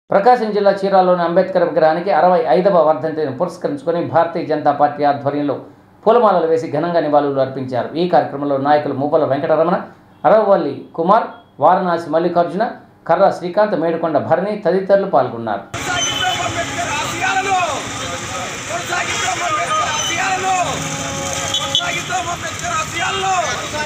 ప్రకాశం జిల్లా చీరాల్లోని అంబేద్కర్ విగ్రహానికి అరవై ఐదవ వర్ధంతిని పురస్కరించుకొని భారతీయ జనతా పార్టీ ఆధ్వర్యంలో పూలమాలలు వేసి ఘనంగా నివాళులు అర్పించారు ఈ కార్యక్రమంలో నాయకులు మూపల వెంకటరమణ అరవల్లి కుమార్ వారణాసి మల్లికార్జున కర్ర శ్రీకాంత్ మేడుకొండ భరణి తదితరులు పాల్గొన్నారు కొనసాగిద్దాం అంబేద్కర్ ఆశయాలను కొనసాగిద్దాం అంబేద్కర్ ఆశయాలను కొనసాగిద్దాం అంబేద్కర్ ఆశయాలను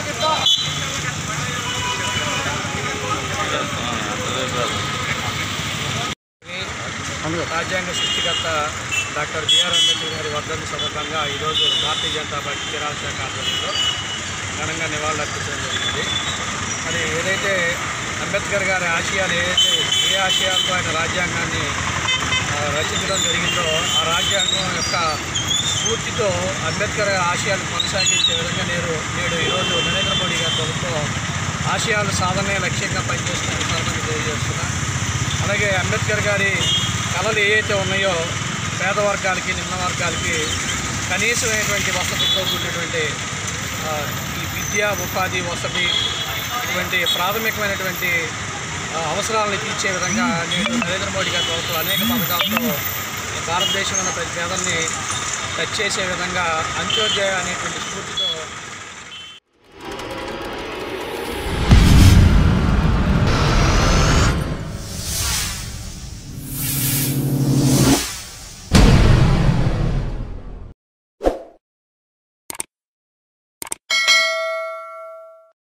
రాజ్యాంగ సృష్టికర్త డాక్టర్ బిఆర్ అంబేద్కర్ గారి వర్ధంతి సందర్భంగా ఈరోజు భారతీయ జనతా పార్టీ చీరాల శాఖ ఆధ్వర్యంలో ఘనంగా నివాళులర్పించడం జరిగింది మరి ఏదైతే అంబేద్కర్ గారి ఆశయాలు ఏదైతే ఏ ఆశయాలతో ఆయన రాజ్యాంగాన్ని ఆ, రచించడం జరిగిందో ఆ రాజ్యాంగం యొక్క స్ఫూర్తితో అంబేద్కర్ గారి ఆశయాలు కొనసాగించే విధంగా నేడు నేడు ఈరోజు నరేంద్ర మోడీ గారి ప్రభుత్వం ఆశయాలు సాధనే లక్ష్యంగా పనిచేస్తున్న సందర్భంగా తెలియజేస్తున్నా అలాగే అంబేద్కర్ గారి కళలు ఏవైతే ఉన్నాయో పేద వర్గాలకి నిమ్న వర్గాలకి కనీసమైనటువంటి వసతితో కూడినటువంటి ఆ, ఈ విద్య ఉపాధి వసతి ఇటువంటి ప్రాథమికమైనటువంటి ఆ, అవసరాలను తీర్చే విధంగా నేడు నరేంద్ర మోడీ గారి ప్రభుత్వం అనేక పథకాలతో భారతదేశంలో ఉన్న ప్రతి పేదల్ని టచ్ చేసే విధంగా అంత్యోదయ అనేటువంటి స్ఫూర్తితో